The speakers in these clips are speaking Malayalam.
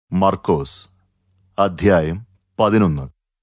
മർക്കോസ് അധ്യായം പതിനൊന്ന്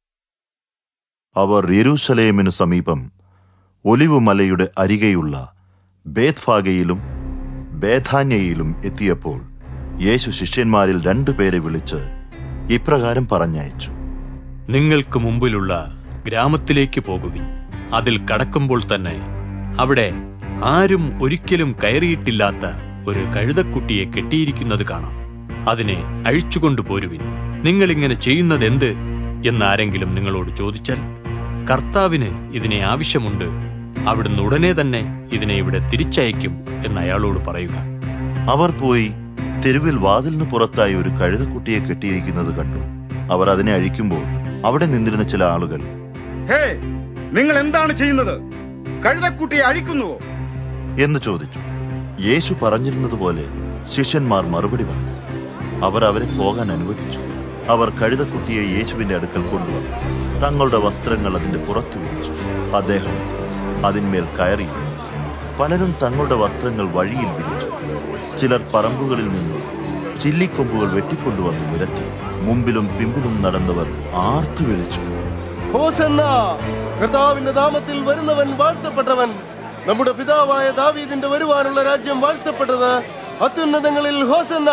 അവർ യെരൂശലേമിനു സമീപം ഒലിവുമലയുടെ അരികെയുള്ള ബേത്ഫാഗയിലും ബേഥാന്യയിലും എത്തിയപ്പോൾ യേശു ശിഷ്യന്മാരിൽ രണ്ടുപേരെ വിളിച്ച് ഇപ്രകാരം പറഞ്ഞയച്ചു നിങ്ങൾക്ക് മുമ്പിലുള്ള ഗ്രാമത്തിലേക്ക് പോകുവിൻ അതിൽ കടക്കുമ്പോൾ തന്നെ അവിടെ ആരും ഒരിക്കലും കയറിയിട്ടില്ലാത്ത ഒരു കഴുതക്കുട്ടിയെ കെട്ടിയിരിക്കുന്നത് കാണാം അതിനെ അഴിച്ചുകൊണ്ടു പോരുവിൻ നിങ്ങളിങ്ങനെ ചെയ്യുന്നതെന്ത് എന്നാരെങ്കിലും നിങ്ങളോട് ചോദിച്ചാൽ കർത്താവിന് ഇതിനെ ആവശ്യമുണ്ട് അവിടുന്ന് ഉടനെ തന്നെ ഇതിനെ ഇവിടെ തിരിച്ചയക്കും എന്ന് അയാളോട് പറയുക അവർ പോയി തെരുവിൽ വാതിലിന് പുറത്തായി ഒരു കഴുതക്കുട്ടിയെ കെട്ടിയിരിക്കുന്നത് കണ്ടു അവർ അതിനെ അഴിക്കുമ്പോൾ അവിടെ നിന്നിരുന്ന ചില ആളുകൾ ഹേ നിങ്ങൾ എന്താണ് ചെയ്യുന്നത് കഴുതക്കുട്ടിയെ അഴിക്കുന്നുവോ എന്ന് ചോദിച്ചു യേശു പറഞ്ഞിരുന്നതുപോലെ ശിഷ്യന്മാർ മറുപടി പറഞ്ഞു അവർ അവരെ പോകാൻ അനുവദിച്ചു അവർ കഴുതക്കുട്ടിയെ യേശുവിന്റെ അടുക്കൽ കൊണ്ടുവന്നു തങ്ങളുടെ വസ്ത്രങ്ങൾ അതിന്റെ പുറത്തു വിരിച്ചു അദ്ദേഹം അതിന്മേൽ കയറി പലരും തങ്ങളുടെ വസ്ത്രങ്ങൾ വഴിയിൽ വിരിച്ചു ചിലർ പറമ്പുകളിൽ നിന്നും ചില്ലിക്കൊമ്പുകൾ വെട്ടിക്കൊണ്ടുവന്ന് നിരത്തി മുമ്പിലും പിമ്പിലും നടന്നവർ ആർത്തു വിളിച്ചു ഹോസന്ന കർത്താവിന്റെ നാമത്തിൽ വരുന്നവൻ വാഴ്ത്തപ്പെട്ടവൻ നമ്മുടെ പിതാവായ ദാവീദിന്റെ വരുവാനുള്ള രാജ്യം വാഴ്ത്തപ്പെട്ടത് അത്യുന്നതങ്ങളിൽ ഹോസന്ന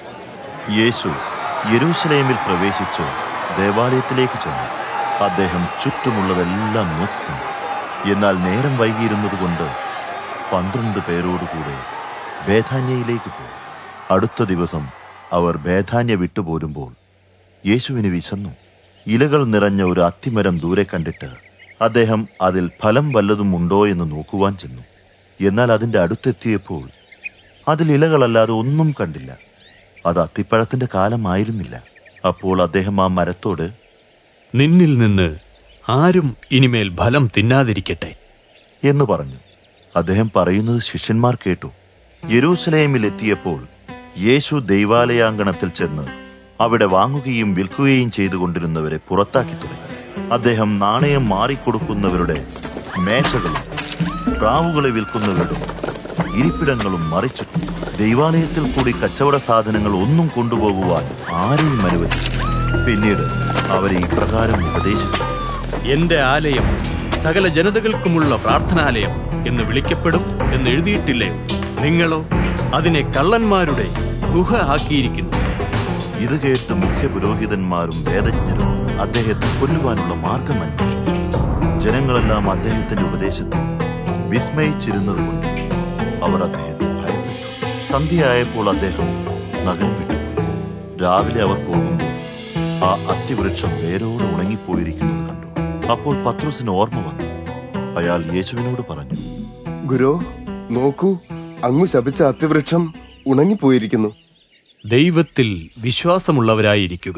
യേശു യെരൂശലേമിൽ പ്രവേശിച്ച് ദേവാലയത്തിലേക്ക് ചെന്നു അദ്ദേഹം ചുറ്റുമുള്ളതെല്ലാം നോക്കിക്കണ്ടു എന്നാൽ നേരം വൈകിയിരുന്നതുകൊണ്ട് പന്ത്രണ്ട് പേരോടുകൂടെ ബേധാന്യയിലേക്ക് പോയി അടുത്ത ദിവസം അവർ ബേധാന്യ വിട്ടുപോരുമ്പോൾ യേശുവിന് വിശന്നു ഇലകൾ നിറഞ്ഞ ഒരു അത്തിമരം ദൂരെ കണ്ടിട്ട് അദ്ദേഹം അതിൽ ഫലം വല്ലതും ഉണ്ടോ എന്ന് നോക്കുവാൻ ചെന്നു എന്നാൽ അതിന്റെ അടുത്തെത്തിയപ്പോൾ അതിൽ ഇലകളല്ലാതെ ഒന്നും കണ്ടില്ല അത് അത്തിപ്പഴത്തിന്റെ കാലമായിരുന്നില്ല അപ്പോൾ അദ്ദേഹം ആ മരത്തോട് നിന്നിൽ നിന്ന് ആരും ഇനിമേൽ ഫലം തിന്നാതിരിക്കട്ടെ എന്ന് പറഞ്ഞു അദ്ദേഹം പറയുന്നത് ശിഷ്യന്മാർ കേട്ടു യെരൂശലേമിൽ എത്തിയപ്പോൾ യേശു ദൈവാലയാങ്കണത്തിൽ ചെന്ന് അവിടെ വാങ്ങുകയും വിൽക്കുകയും ചെയ്തുകൊണ്ടിരുന്നവരെ പുറത്താക്കി തുടങ്ങി അദ്ദേഹം നാണയം മാറിക്കൊടുക്കുന്നവരുടെ മേശകളും പ്രാവുകളെ വിൽക്കുന്നവരുടെ ഇരിപ്പിടങ്ങളും മറിച്ചു ദൈവാലയത്തിൽ കൂടി കച്ചവട സാധനങ്ങൾ ഒന്നും കൊണ്ടുപോകുവാൻ ആരെയും അനുവദിച്ചു പിന്നീട് അവരെ ഇപ്രകാരം ഉപദേശിച്ചു എന്റെ ആലയം സകല ജനതകൾക്കുമുള്ള പ്രാർത്ഥനാലയം എന്ന് വിളിക്കപ്പെടും എന്ന് എഴുതിയിട്ടില്ലയോ നിങ്ങളോ അതിനെ കള്ളന്മാരുടെ ഗുഹ ആക്കിയിരിക്കുന്നു ഇത് കേട്ട് മുഖ്യപുരോഹിതന്മാരും വേദജ്ഞരും അദ്ദേഹത്തെ കൊല്ലുവാനുള്ള മാർഗം അന്വേഷിച്ചു ജനങ്ങളെല്ലാം അദ്ദേഹത്തിന്റെ ഉപദേശത്തിൽ വിസ്മയിച്ചിരുന്നതുകൊണ്ട് അവർ അദ്ദേഹത്തെ ഭയപ്പെട്ടു സന്ധ്യയായപ്പോൾ അദ്ദേഹം നഗരം വിട്ടു രാവിലെ അവർ പോകുമ്പോൾ ആ അത്തിവൃക്ഷം വേരോടെ ഉണങ്ങിപ്പോയിരിക്കുന്നത് കണ്ടു അപ്പോൾ പത്രോസിന് ഓർമ്മ വന്നു അയാൾ യേശുവിനോട് പറഞ്ഞു ഗുരു നോക്കൂ അങ്ങു ശപിച്ച അത്തിവൃക്ഷം ഉണങ്ങിപ്പോയിരിക്കുന്നു ദൈവത്തിൽ വിശ്വാസമുള്ളവരായിരിക്കുക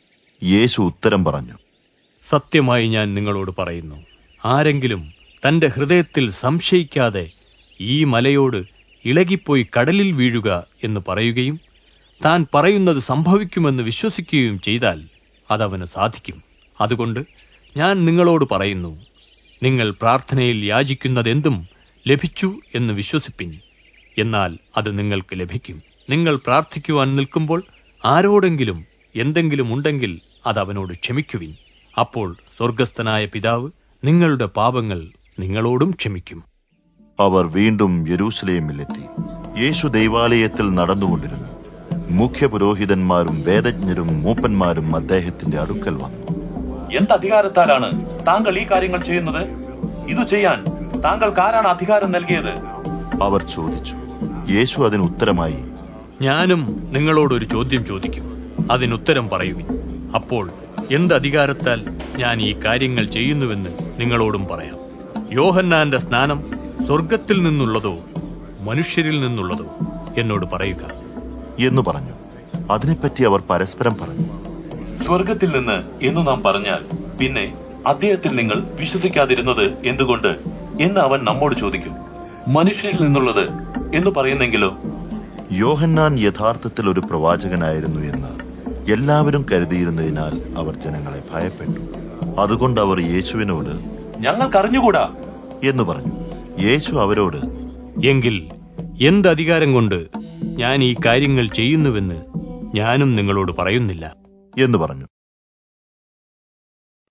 യേശു ഉത്തരം പറഞ്ഞു സത്യമായി ഞാൻ നിങ്ങളോട് പറയുന്നു ആരെങ്കിലും തന്റെ ഹൃദയത്തിൽ സംശയിക്കാതെ ഈ മലയോട് ഇളകിപ്പോയി കടലിൽ വീഴുക എന്ന് പറയുകയും താൻ പറയുന്നത് സംഭവിക്കുമെന്ന് വിശ്വസിക്കുകയും ചെയ്താൽ അതവന് സാധിക്കും അതുകൊണ്ട് ഞാൻ നിങ്ങളോട് പറയുന്നു നിങ്ങൾ പ്രാർത്ഥനയിൽ യാചിക്കുന്നതെന്തും ലഭിച്ചു എന്ന് വിശ്വസിപ്പിൻ എന്നാൽ അത് നിങ്ങൾക്ക് ലഭിക്കും നിങ്ങൾ പ്രാർത്ഥിക്കുവാൻ നിൽക്കുമ്പോൾ ആരോടെങ്കിലും എന്തെങ്കിലും ഉണ്ടെങ്കിൽ അത് അവനോട് ക്ഷമിക്കുവിൻ അപ്പോൾ സ്വർഗസ്ഥനായ പിതാവ് നിങ്ങളുടെ പാപങ്ങൾ നിങ്ങളോടും ക്ഷമിക്കും അവർ വീണ്ടും യെരൂശലേമിലെത്തി യേശു ദൈവാലയത്തിൽ നടന്നുകൊണ്ടിരുന്നു മുഖ്യപുരോഹിതന്മാരും വേദജ്ഞരും മൂപ്പന്മാരും അദ്ദേഹത്തിന്റെ അടുക്കൽ വന്നു എന്ത് അധികാരത്താലാണ് താങ്കൾ ഈ കാര്യങ്ങൾ ചെയ്യുന്നത് ഇത് ചെയ്യാൻ താങ്കൾക്ക് ആരാണ് അധികാരം നൽകിയത് അവർ ചോദിച്ചു യേശു അതിന് ഉത്തരമായി ഞാനും നിങ്ങളോടൊരു ചോദ്യം ചോദിക്കും അതിനുത്തരം പറയുവിൻ അപ്പോൾ എന്ത് അധികാരത്താൽ ഞാൻ ഈ കാര്യങ്ങൾ ചെയ്യുന്നുവെന്ന് നിങ്ങളോടും പറയാം യോഹന്നാന്റെ സ്നാനം സ്വർഗത്തിൽ നിന്നുള്ളതോ മനുഷ്യരിൽ നിന്നുള്ളതോ എന്നോട് പറയുക എന്ന് പറഞ്ഞു അതിനെപ്പറ്റി അവർ പരസ്പരം പറഞ്ഞു സ്വർഗത്തിൽ നിന്ന് എന്ന് നാം പറഞ്ഞാൽ പിന്നെ അദ്ദേഹത്തിൽ നിങ്ങൾ വിശ്വസിക്കാതിരുന്നത് എന്തുകൊണ്ട് എന്ന് അവൻ നമ്മോട് ചോദിക്കും മനുഷ്യരിൽ നിന്നുള്ളത് എന്ന് പറയുന്നെങ്കിലോ യോഹന്നാൻ യഥാർത്ഥത്തിൽ ഒരു പ്രവാചകനായിരുന്നു എന്ന് എല്ലാവരും കരുതിയിരുന്നതിനാൽ അവർ ജനങ്ങളെ ഭയപ്പെട്ടു അതുകൊണ്ട് അവർ യേശുവിനോട് ഞങ്ങൾക്കറിഞ്ഞുകൂടാ എന്ന് പറഞ്ഞു യേശു അവരോട് എങ്കിൽ എന്ത് അധികാരം കൊണ്ട് ഞാൻ ഈ കാര്യങ്ങൾ ചെയ്യുന്നുവെന്ന് ഞാനും നിങ്ങളോട് പറയുന്നില്ല എന്ന് പറഞ്ഞു